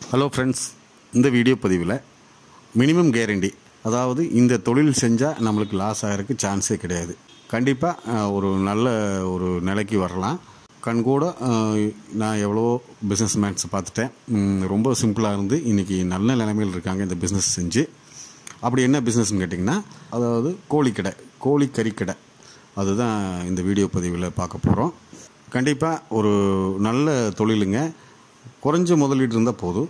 hello friends இந்த video பதிவில் minimum guarantee அதாவது இந்த தொழில் செஞ்சால் நம்மளுக்கு லாஸ் ஆகிறதுக்கு சான்ஸே கிடையாது கண்டிப்பாக ஒரு நல்ல ஒரு நிலைக்கு வரலாம் கண்கூட அஹ், நான் எவ்வளோ பிஸ்னஸ் மேன்ஸ் பார்த்துட்டேன் ம், ரொம்ப சிம்பிளாக இருந்து இன்றைக்கி நல்ல நிலைமையில் இருக்காங்க இந்த பிஸ்னஸ் செஞ்சு அப்படி என்ன பிஸ்னஸ்னு கேட்டிங்கன்னா அதாவது கோழிக்கடை கோழி கறிக்கடை அதுதான் இந்த வீடியோ பதிவில் பார்க்க போகிறோம் கண்டிப்பாக ஒரு நல்ல தொழிலுங்க குறைஞ்ச முதலீடு இருந்தால் போதும்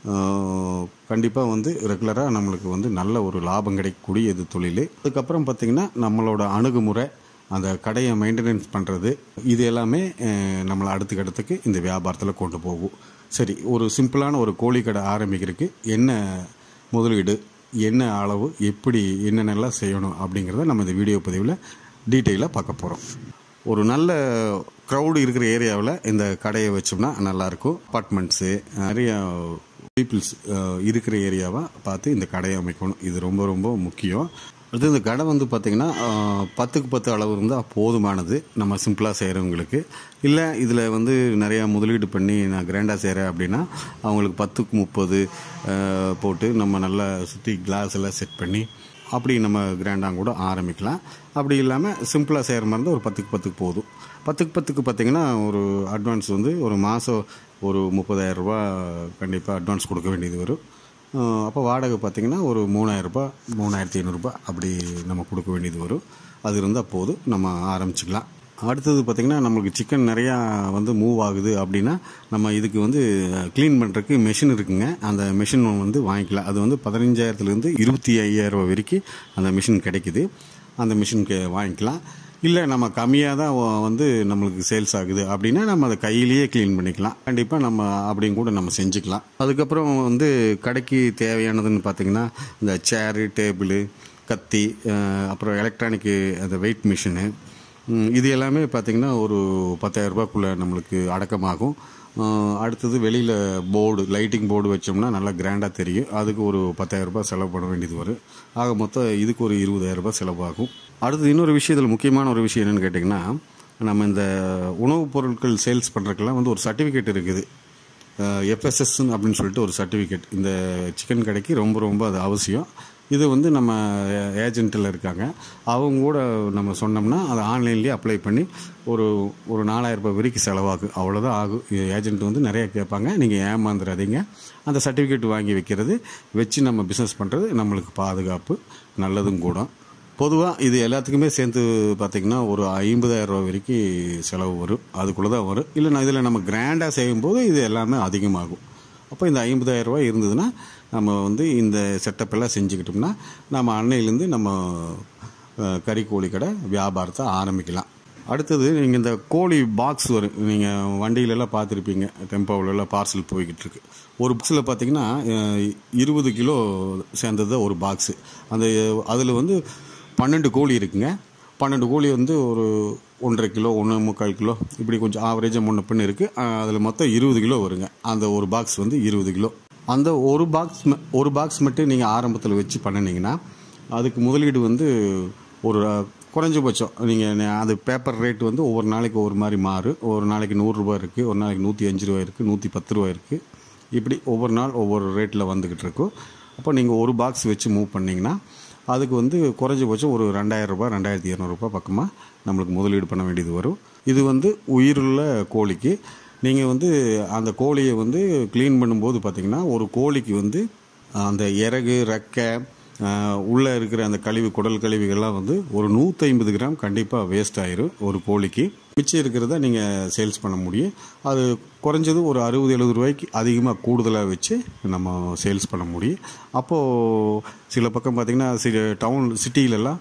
கண்டிப்பாக வந்து ரெகுலராக நம்மளுக்கு வந்து நல்ல ஒரு லாபம் கிடைக்கக்கூடிய இது தொழில் அதுக்கப்புறம் பார்த்திங்கன்னா நம்மளோட அணுகுமுறை அந்த கடையை மெயின்டெனன்ஸ் பண்ணுறது இது எல்லாமே அஹ், நம்மளை அடுத்துக்கடுத்துக்கு இந்த வியாபாரத்தில் கொண்டு போகும் சரி ஒரு சிம்பிளான ஒரு கோழி கடை ஆரம்பிக்கிறதுக்கு என்ன முதலீடு என்ன அளவு எப்படி என்னென்னலாம் செய்யணும் அப்படிங்கிறத நம்ம இந்த வீடியோ பதிவில் டீட்டெயிலாக பார்க்க போகிறோம் ஒரு நல்ல க்ரௌடு இருக்கிற ஏரியாவில் இந்த கடையை வச்சோம்னா நல்லாயிருக்கும் அப்பார்ட்மெண்ட்ஸு நிறைய பீப்புள்ஸ் இருக்கிற ஏரியாவாக பார்த்து இந்த கடையை அமைக்கணும் இது ரொம்ப ரொம்ப முக்கியம் அடுத்து இந்த கடை வந்து பார்த்திங்கன்னா அஹ், பத்துக்கு பத்து அளவு இருந்தால் போதுமானது நம்ம சிம்பிளாக செய்கிறவங்களுக்கு இல்லை இதில் வந்து நிறையா முதலீடு பண்ணி நான் கிராண்டாக செய்கிறேன் அப்படின்னா அவங்களுக்கு பத்துக்கு முப்பது அஹ், போட்டு நம்ம நல்லா சுற்றி கிளாஸ் எல்லாம் செட் பண்ணி அப்படி நம்ம கிராண்டாக கூட ஆரம்பிக்கலாம் அப்படி இல்லாமல் சிம்பிளாக செய்கிற மாதிரி இருந்தால் ஒரு பத்துக்கு பத்துக்கு போதும் பத்துக்கு பத்துக்கு பார்த்தீங்கன்னா ஒரு அட்வான்ஸ் வந்து ஒரு மாதம் ஒரு முப்பதாயிரம் ரூபாய் கண்டிப்பாக அட்வான்ஸ் கொடுக்க வேண்டியது வரும் அஹ் அப்போ வாடகை பார்த்தீங்கன்னா ஒரு மூணாயிரரூபா மூணாயிரத்தி ஐநூறுரூபா அப்படி நம்ம கொடுக்க வேண்டியது வரும் அது இருந்தால் போதும் நம்ம ஆரம்பிச்சுக்கலாம் அடுத்தது பார்த்திங்கன்னா நம்மளுக்கு சிக்கன் நிறையா வந்து மூவ் ஆகுது அப்படின்னா நம்ம இதுக்கு வந்து க்ளீன் பண்ணுறதுக்கு மெஷின் இருக்குங்க அந்த மிஷின் வந்து வாங்கிக்கலாம் அது வந்து பதினஞ்சாயிரத்துலேருந்து இருபத்தி ஐயாயிரம் ரூபா வரைக்கும் அந்த மிஷின் கிடைக்குது அந்த மிஷினுக்கு வாங்கிக்கலாம் இல்லை நம்ம கம்மியாக தான் வ- வந்து நம்மளுக்கு சேல்ஸ் ஆகுது அப்படின்னா நம்ம அதை கையிலேயே க்ளீன் பண்ணிக்கலாம் கண்டிப்பாக நம்ம அப்படியும் கூட நம்ம செஞ்சுக்கலாம் அதுக்கப்புறம் வந்து கடைக்கு தேவையானதுன்னு பார்த்தீங்கன்னா இந்த சேரு டேபிள் கத்தி அஹ், அப்புறம் எலக்ட்ரானிக்கு அந்த வெயிட் மிஷினு ம், இது எல்லாமே பார்த்திங்கன்னா ஒரு பத்தாயிரம் ரூபாய்க்குள்ளே நம்மளுக்கு அடக்கமாகும் அஹ், அடுத்தது வெளியில் போர்டு லைட்டிங் போர்டு வச்சோம்னா நல்லா கிராண்டாக தெரியும் அதுக்கு ஒரு பத்தாயிரம் ரூபாய் செலவு பண்ண வேண்டியது வரும் ஆக மொத்தம் இதுக்கு ஒரு இருபதாயிரம் ரூபாய் செலவாகும் அடுத்தது இன்னொரு விஷயத்தில் முக்கியமான ஒரு விஷயம் என்னென்னு கேட்டிங்கன்னா நம்ம இந்த உணவுப் பொருட்கள் சேல்ஸ் பண்ணுறதுக்கெல்லாம் வந்து ஒரு சர்டிஃபிகேட் இருக்குது எஃப்எஸ்எஸ் அப்படின்னு சொல்லிட்டு ஒரு சர்டிஃபிகேட் இந்த சிக்கன் கடைக்கு ரொம்ப ரொம்ப அது அவசியம் இது வந்து நம்ம ஏஜென்ட்டில் இருக்காங்க அவங்க கூட நம்ம சொன்னோம்னா அதை ஆன்லைன்லேயே அப்ளை பண்ணி ஒரு ஒரு நாலாயிரம் ரூபாய் வரைக்கும் செலவாகும் அவ்வளோதான் ஆகும் ஏஜென்ட் வந்து நிறைய கேட்பாங்க நீங்கள் ஏமாந்துடாதீங்க அந்த சர்டிஃபிகேட் வாங்கி வைக்கிறது வச்சு நம்ம பிஸ்னஸ் பண்ணுறது நம்மளுக்கு பாதுகாப்பு நல்லதும் கூட பொதுவாக இது எல்லாத்துக்குமே சேர்ந்து பார்த்திங்கன்னா ஒரு ஐம்பதாயிரம் ரூபா வரைக்கும் செலவு வரும் அதுக்குள்ளே தான் வரும் இல்லை இதில் நம்ம கிராண்டாக செய்யும்போது இது எல்லாமே அதிகமாகும் அப்போ இந்த ஐம்பதாயிரம் ரூபாய் இருந்ததுன்னா நம்ம வந்து இந்த செட்டப் எல்லாம் செஞ்சுக்கிட்டோம்னா நம்ம அன்னையிலேருந்து நம்ம அஹ், கறி கோழி கடை வியாபாரத்தை ஆரம்பிக்கலாம் அடுத்தது நீங்கள் இந்த கோழி பாக்ஸ் வரும் நீங்கள் வண்டியிலலாம் பார்த்துருப்பீங்க டெம்போவிலலாம் பார்சல் போய்கிட்டு இருக்கு ஒரு பாக்ஸில் பார்த்தீங்கன்னா அஹ், இருபது கிலோ சேர்ந்தது ஒரு பாக்ஸு அந்த அதில் வந்து பன்னெண்டு கோழி இருக்குங்க பன்னெண்டு கோழி வந்து ஒரு ஒன்றரை கிலோ ஒன்று முக்கால் கிலோ இப்படி கொஞ்சம் ஆவரேஜாக முன்ன பின்ன இருக்குது அதில் மொத்தம் இருபது கிலோ வருங்க அந்த ஒரு பாக்ஸ் வந்து இருபது கிலோ அந்த ஒரு பாக்ஸ் ஒரு பாக்ஸ் மட்டும் நீங்கள் ஆரம்பத்தில் வச்சு பண்ணினீங்கன்னா அதுக்கு முதலீடு வந்து ஒரு அஹ், குறைஞ்சபட்சம் நீங்கள் அது பேப்பர் ரேட் வந்து ஒவ்வொரு நாளைக்கு ஒவ்வொரு மாதிரி மாறும் ஒரு நாளைக்கு நூறுரூபா இருக்குது ஒரு நாளைக்கு நூற்றி அஞ்சு ரூபா இருக்குது நூற்றி பத்து ரூபா இருக்குது இப்படி ஒவ்வொரு நாள் ஒவ்வொரு ரேட்டில் வந்துக்கிட்டு இருக்கும் அப்போ நீங்கள் ஒரு பாக்ஸ் வச்சு மூவ் பண்ணிங்கன்னா அதுக்கு வந்து குறைஞ்சபட்சம் ஒரு ரெண்டாயிரம் ரூபாய் ரெண்டாயிரத்தி இரநூறுபா பக்கமாக நம்மளுக்கு முதலீடு பண்ண வேண்டியது வரும் இது வந்து உயிருள்ள கோழிக்கு நீங்கள் வந்து அந்த கோழியை வந்து க்ளீன் பண்ணும்போது பார்த்தீங்கன்னா ஒரு கோழிக்கு வந்து அந்த இறகு ரெக்கை உள்ளே இருக்கிற அந்த கழிவு குடல் கழிவுகள்லாம் வந்து ஒரு நூற்றி ஐம்பது கிராம் கண்டிப்பாக வேஸ்ட் ஆயிரும் ஒரு கோழிக்கு மிச்சம் இருக்கிறத நீங்கள் சேல்ஸ் பண்ண முடியும் அது குறைஞ்சது ஒரு அறுபது எழுபது ரூபாய்க்கு அதிகமாக கூடுதலாக வச்சு நம்ம சேல்ஸ் பண்ண முடியும் அப்போது சில பக்கம் பார்த்திங்கன்னா சில டவுன் சிட்டியிலலாம்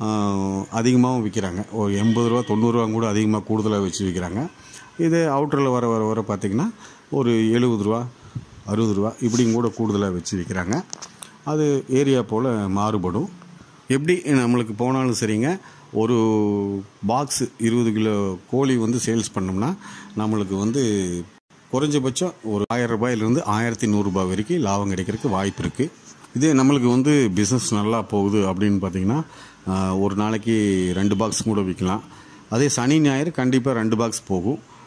அதிகமாகவும் விற்கிறாங்க ஒரு எண்பது ரூபா தொண்ணூறுரூவா கூட அதிகமாக கூடுதலாக வச்சு விற்கிறாங்க இது அவுட்டரில் வர வர வர பார்த்திங்கன்னா ஒரு எழுபது ரூபா அறுபது ரூபா இப்படியும் கூட கூடுதலாக வச்சு விற்கிறாங்க அது ஏரியா போல் மாறுபடும் எப்படி நம்மளுக்கு போனாலும் சரிங்க ஒரு பாக்ஸ் இருபது கிலோ கோழி வந்து சேல்ஸ் பண்ணோம்னா நம்மளுக்கு வந்து குறைஞ்சபட்சம் ஒரு ஆயிரம் ரூபாயிலிருந்து ஆயிரத்தி நூறுரூபா வரைக்கும் லாபம் கிடைக்கிறதுக்கு வாய்ப்பு இருக்குது இதே நம்மளுக்கு வந்து பிஸ்னஸ் நல்லா போகுது அப்படின்னு பார்த்தீங்கன்னா ஆஹ், ஒரு நாளைக்கு ரெண்டு பாக்ஸ் கூட விற்கலாம் அதே சனி ஞாயிறு கண்டிப்பாக ரெண்டு பாக்ஸ் போகும்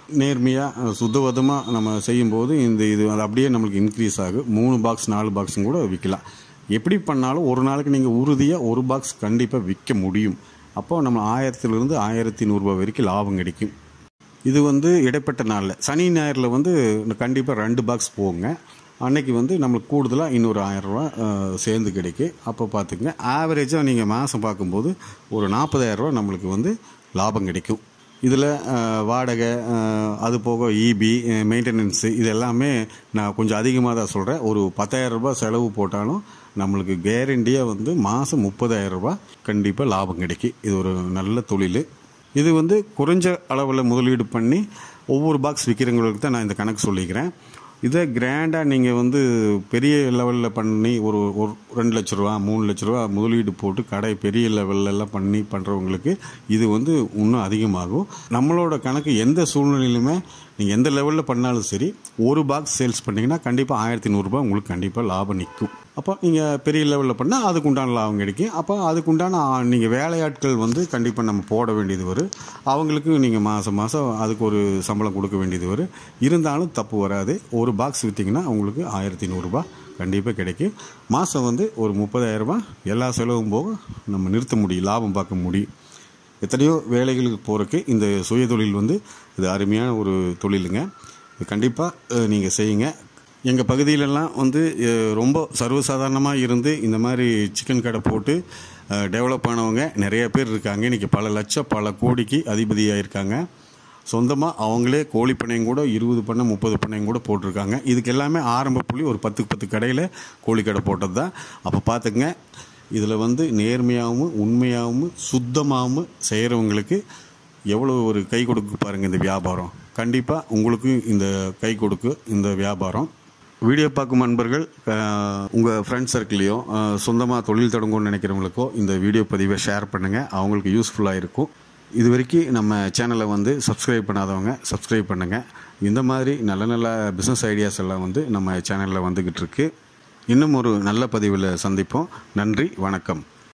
நேர்மையாக சுத்தபத்தமாக நம்ம செய்யும்போது இந்த இது அது அப்படியே நம்மளுக்கு இன்க்ரீஸ் ஆகும் மூணு பாக்ஸ் நாலு பாக்ஸும் கூட விற்கலாம் எப்படி பண்ணாலும் ஒரு நாளைக்கு நீங்கள் உறுதியாக ஒரு பாக்ஸ் கண்டிப்பாக விற்க முடியும் அப்போ நம்ம ஆயிரத்துலேருந்து ஆயிரத்தி நூறுரூவா வரைக்கும் லாபம் கிடைக்கும் இது வந்து இடைப்பட்ட நாளில் சனி ஞாயிறில் வந்து கண்டிப்பாக ரெண்டு பாக்ஸ் போகுங்க அன்னைக்கு வந்து நம்மளுக்கு கூடுதலாக இன்னொரு ஆயிரரூவா சேர்ந்து கிடைக்கும் அப்போ பார்த்துக்குங்க ஆவரேஜாக நீங்கள் மாதம் பார்க்கும்போது ஒரு நாற்பதாயிரரூவா நம்மளுக்கு வந்து லாபம் கிடைக்கும் இதில் வாடகை அஹ், அது போக இபி மெயின்டெனன்ஸு இது எல்லாமே நான் கொஞ்சம் அதிகமாக தான் சொல்கிறேன் ஒரு 10000 ரூபாய் செலவு போட்டாலும் நம்மளுக்கு கேரண்டியாக வந்து மாதம் முப்பதாயிரம் ரூபாய் கண்டிப்பாக லாபம் கிடைக்கும் இது ஒரு நல்ல தொழில் இது வந்து குறைஞ்ச அளவில் முதலீடு பண்ணி ஒவ்வொரு பாக்ஸ் விற்கிறவங்களுக்கு தான் நான் இந்த கணக்கு சொல்லிக்கிறேன் இதை கிராண்டாக நீங்கள் வந்து பெரிய லெவலில் பண்ணி ஒரு ஒரு ரெண்டு லட்ச ரூபா மூணு லட்ச ரூபா முதலீடு போட்டு கடை பெரிய லெவல்ல எல்லாம் பண்ணி பண்ணுறவங்களுக்கு இது வந்து இன்னும் அதிகமாகும் நம்மளோட கணக்கு எந்த சூழ்நிலையிலுமே நீங்கள் எந்த லெவலில் பண்ணாலும் சரி ஒரு பாக்ஸ் சேல்ஸ் பண்ணிங்கன்னா கண்டிப்பாக ஆயிரத்தி நூறுரூபா உங்களுக்கு கண்டிப்பாக லாபம் நிற்கும் அப்போ நீங்கள் பெரிய லெவலில் பண்ணால் அதுக்கு உண்டான லாபம் கிடைக்கும் அப்போ அதுக்கு உண்டான நீங்கள் வேலையாட்கள் வந்து கண்டிப்பாக நம்ம போட வேண்டியது வரும் அவங்களுக்கு நீங்கள் மாதம் மாதம் அதுக்கு ஒரு சம்பளம் கொடுக்க வேண்டியது வரும் இருந்தாலும் தப்பு வராது ஒரு பாக்ஸ் விற்றீங்கன்னா உங்களுக்கு ஆயிரத்தி நூறுரூபா கண்டிப்பாக கிடைக்கும் மாதம் வந்து ஒரு முப்பதாயிரரூபா எல்லா செலவும் போக நம்ம நிறுத்த முடியும் லாபம் பார்க்க முடியும் எத்தனையோ வேலைகளுக்கு போகிறக்கு இந்த சுயதொழில் வந்து இது அருமையான ஒரு தொழிலுங்க இது கண்டிப்பாக நீங்கள் செய்யுங்க எங்கள் பகுதியிலலாம் வந்து அஹ், ரொம்ப சர்வசாதாரணமாக இருந்து இந்த மாதிரி சிக்கன் கடை போட்டு டெவலப் ஆனவங்க நிறைய பேர் இருக்காங்க இன்றைக்கி பல லட்சம் பல கோடிக்கு அதிபதியாக இருக்காங்க சொந்தமாக அவங்களே கோழி பண்ணையும் கூட இருபது பண்ணை முப்பது பண்ணையும் கூட போட்டிருக்காங்க இதுக்கு எல்லாமே ஆரம்ப புள்ளி ஒரு பத்துக்கு பத்து கடையில் கோழி கடை போட்டது தான் அப்போ பார்த்துங்க இதில் வந்து நேர்மையாகவும் உண்மையாகவும் சுத்தமாகவும் செய்கிறவங்களுக்கு எவ்வளோ ஒரு கை கொடுக்கு பாருங்கள் இந்த வியாபாரம் கண்டிப்பாக உங்களுக்கு இந்த கை கொடுக்கு இந்த வியாபாரம் வீடியோ பார்க்கும் நண்பர்கள் உங்கள் ஃப்ரெண்ட்ஸ் சர்க்கிளையோ சொந்தமாக தொழில் தொடங்கும்னு நினைக்கிறவங்களுக்கோ இந்த வீடியோ பதிவை ஷேர் பண்ணுங்கள் அவங்களுக்கு யூஸ்ஃபுல்லாக இருக்கும் இது வரைக்கும் நம்ம சேனலை வந்து சப்ஸ்கிரைப் பண்ணாதவங்க சப்ஸ்கிரைப் பண்ணுங்கள் இந்த மாதிரி நல்ல நல்ல பிஸ்னஸ் ஐடியாஸ் எல்லாம் வந்து நம்ம சேனலில் வந்துக்கிட்டு இருக்கு இன்னும் ஒரு நல்ல பதிவில் சந்திப்போம் நன்றி வணக்கம்